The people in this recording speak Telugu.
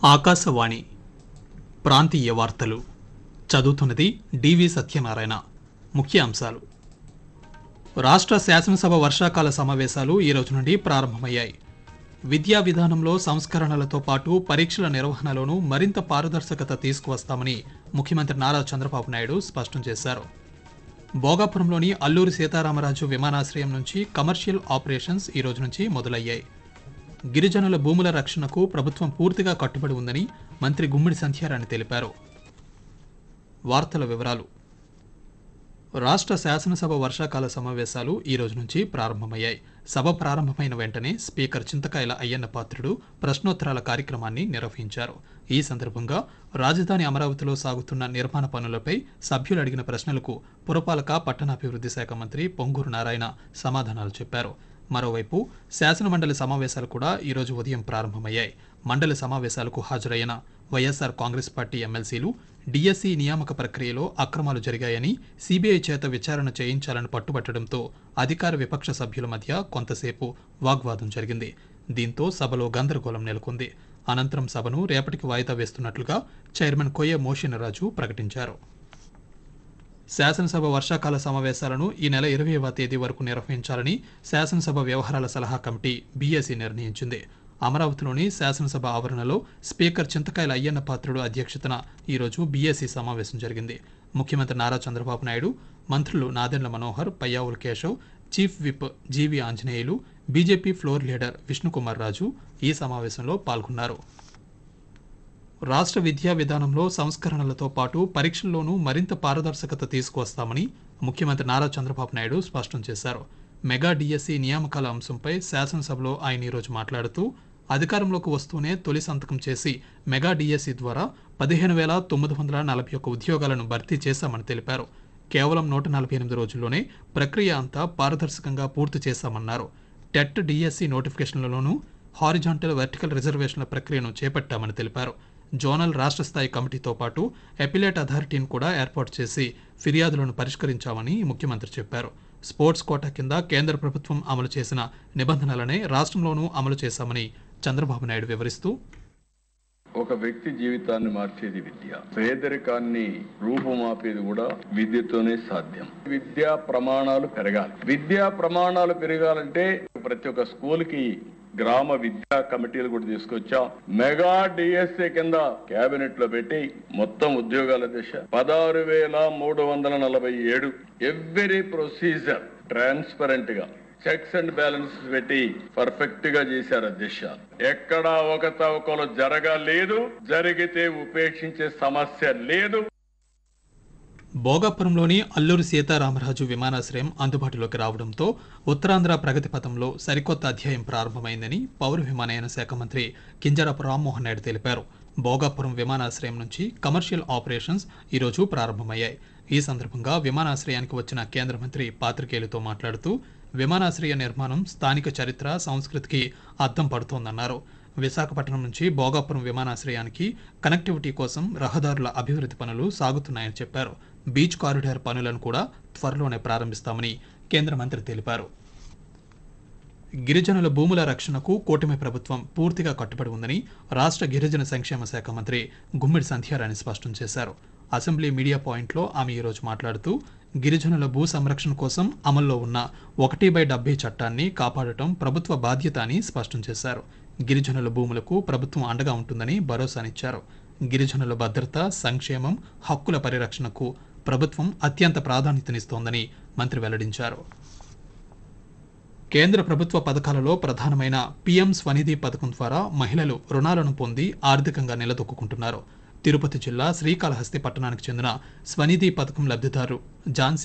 ఆకాశవాణి ప్రాంతీయ వార్తలు చదువుతున్నది డివి సత్యనారాయణ ముఖ్య అంశాలు రాష్ట్ర శాసనసభ వర్షాకాల సమావేశాలు ఈ రోజు నుండి ప్రారంభమయ్యాయి విద్యా విధానంలో సంస్కరణలతో పాటు పరీక్షల నిర్వహణలోనూ మరింత పారదర్శకత తీసుకువస్తామని ముఖ్యమంత్రి నారా చంద్రబాబు నాయుడు స్పష్టం చేశారు భోగాపురంలోని అల్లూరి సీతారామరాజు విమానాశ్రయం నుంచి కమర్షియల్ ఆపరేషన్స్ ఈ రోజు నుంచి మొదలయ్యాయి గిరిజనుల భూముల రక్షణకు ప్రభుత్వం పూర్తిగా కట్టుబడి ఉందని మంత్రి గుమ్మిడి సంధ్యారాణి తెలిపారు వార్తల వివరాలు రాష్ట్ర శాసనసభ వర్షాకాల సమావేశాలు ఈ రోజు నుంచి ప్రారంభమయ్యాయి సభ ప్రారంభమైన వెంటనే స్పీకర్ చింతకాయల అయ్యన్న పాత్రుడు ప్రశ్నోత్తరాల కార్యక్రమాన్ని నిర్వహించారు ఈ సందర్భంగా రాజధాని అమరావతిలో సాగుతున్న నిర్మాణ పనులపై సభ్యులు అడిగిన ప్రశ్నలకు పురపాలక పట్టణాభివృద్ధి శాఖ మంత్రి పొంగూరు నారాయణ సమాధానాలు చెప్పారు మరోవైపు శాసనమండలి సమావేశాలు కూడా ఈ రోజు ఉదయం ప్రారంభమయ్యాయి మండలి సమావేశాలకు హాజరైన వైఎస్ఆర్ కాంగ్రెస్ పార్టీ ఎమ్మెల్సీలు డిఎస్సి నియామక ప్రక్రియలో అక్రమాలు జరిగాయని సిబిఐ చేత విచారణ చేయించాలని పట్టుబట్టడంతో అధికార విపక్ష సభ్యుల మధ్య కొంతసేపు వాగ్వాదం జరిగింది దీంతో సభలో గందరగోళం నెలకొంది అనంతరం సభను రేపటికి వాయిదా వేస్తున్నట్లుగా చైర్మన్ కొయ్య మోషినరాజు ప్రకటించారు శాసనసభ వర్షాకాల సమావేశాలను ఈ నెల ఇరవైవ తేదీ వరకు నిర్వహించాలని శాసనసభ వ్యవహారాల సలహా కమిటీ బీఎస్సీ నిర్ణయించింది అమరావతిలోని శాసనసభ ఆవరణలో స్పీకర్ చింతకాయల అయ్యన్న పాత్రుడు అధ్యక్షతన ఈరోజు బీఎస్సీ సమావేశం జరిగింది ముఖ్యమంత్రి నారా చంద్రబాబు నాయుడు మంత్రులు Nadendla Manohar Payyavula Keshav chief whip GV Anjaneyulu BJP floor leader Vishnu Kumar Raju ఈ సమావేశంలో పాల్గొన్నారు రాష్ట్ర విద్యా విధానంలో సంస్కరణలతో పాటు పరీక్షల్లోనూ మరింత పారదర్శకత తీసుకువస్తామని ముఖ్యమంత్రి నారా చంద్రబాబు నాయుడు స్పష్టం చేశారు మెగా డిఎస్సి నియామకాల అంశంపై శాసనసభలో ఆయన ఈరోజు మాట్లాడుతూ అధికారంలోకి వస్తూనే తొలి సంతకం చేసి మెగా డిఎస్సి ద్వారా పదిహేను వేల తొమ్మిది వందల నలభై ఒక్క ఉద్యోగాలను భర్తీ చేశామని తెలిపారు కేవలం నూట నలభై ఎనిమిది రోజుల్లోనే ప్రక్రియ అంతా పారదర్శకంగా పూర్తి చేశామన్నారు టెట్ డిఎస్సి నోటిఫికేషన్లలోనూ హారిజాంటల్ వర్టికల్ రిజర్వేషన్ల ప్రక్రియను చేపట్టామని తెలిపారు జోనల్ రాష్ట్ర స్థాయి కమిటీతో పాటు అపిలేట్ అథారిటీని కూడా ఏర్పాటు చేసి ఫిర్యాదులను పరిష్కరించామని ముఖ్యమంత్రి చెప్పారు స్పోర్ట్స్ కోటా కింద కేంద్ర ప్రభుత్వం అమలు చేసిన నిబంధనలనే రాష్ట్రంలోనూ అమలు చేశామని చంద్రబాబు నాయుడు వివరిస్తూ ఒక వ్యక్తి జీవితాన్ని మార్చేది విద్య పేదరికాన్ని రూపుమాపేది కూడా విద్యతోనే సాధ్యం విద్యా ప్రమాణాలు పెరగాలి విద్యా ప్రమాణాలు పెరగాలంటే ప్రతి ఒక్క స్కూల్ కి గ్రామ విద్యా కమిటీలు కూడా తీసుకొచ్చాం మెగా డిఎస్ఏ కింద కేబినెట్ లో పెట్టి మొత్తం ఉద్యోగాల దిశ పదహారు వేల మూడు వందల నలభై ఏడు ఎవ్రీ ప్రొసీజర్ ట్రాన్స్పరెంట్ గా చెక్స్ అండ్ బ్యాలెన్స్ పెట్టి పర్ఫెక్ట్ గా చేశారు అధ్యక్ష ఎక్కడా ఒక తవకలు జరగలేదు జరిగితే ఉపేక్షించే సమస్య లేదు భోగాపురంలోని అల్లూరి సీతారామరాజు విమానాశ్రయం అందుబాటులోకి రావడంతో ఉత్తరాంధ్ర ప్రగతి పథంలో సరికొత్త అధ్యాయం ప్రారంభమైందని పౌర విమానయాన శాఖ మంత్రి కింజరాపు రామ్మోహన్ నాయుడు తెలిపారు భోగాపురం విమానాశ్రయం నుంచి కమర్షియల్ ఆపరేషన్స్ ఈరోజు ప్రారంభమయ్యాయి ఈ సందర్భంగా విమానాశ్రయానికి వచ్చిన కేంద్ర మంత్రి పాత్రికేయులతో మాట్లాడుతూ విమానాశ్రయ నిర్మాణం స్థానిక చరిత్ర సంస్కృతికి అద్దం పడుతోందన్నారు విశాఖపట్నం నుంచి భోగాపురం విమానాశ్రయానికి కనెక్టివిటీ కోసం రహదారుల అభివృద్ధి పనులు సాగుతున్నాయని చెప్పారు బీచ్ కారిడార్ పనులను కూడా త్వరలోనే ప్రారంభిస్తామని కేంద్ర మంత్రి తెలిపారు గిరిజనుల భూముల రక్షణకు కూటమి ప్రభుత్వం పూర్తిగా కట్టుబడి ఉందని రాష్ట్ర గిరిజన సంక్షేమ శాఖ మంత్రి గుమ్మిడి సంధ్యారాణి స్పష్టం చేశారు అసెంబ్లీ మీడియా పాయింట్లో ఆమె ఈరోజు మాట్లాడుతూ గిరిజనుల భూ సంరక్షణ కోసం అమల్లో ఉన్న ఒకటి బై డెబ్బై చట్టాన్ని కాపాడటం ప్రభుత్వ బాధ్యత అని స్పష్టం చేశారు గిరిజనుల భూములకు ప్రభుత్వం అండగా ఉంటుందని భరోసానిచ్చారు గిరిజనుల భద్రత సంక్షేమం హక్కుల పరిరక్షణకు ప్రభుత్వం అత్యంత ప్రాధాన్యతనిస్తోందని మంత్రి వెల్లడించారు కేంద్ర ప్రభుత్వ పథకాలలో ప్రధానమైన పీఎం స్వనిధి పథకం ద్వారా మహిళలు రుణాలను పొంది ఆర్థికంగా నిలదొక్కుంటున్నారు తిరుపతి జిల్లా శ్రీకాళహస్తి పట్టణానికి చెందిన స్వనిధి పథకం లబ్ధిదారు ఝాన్సీ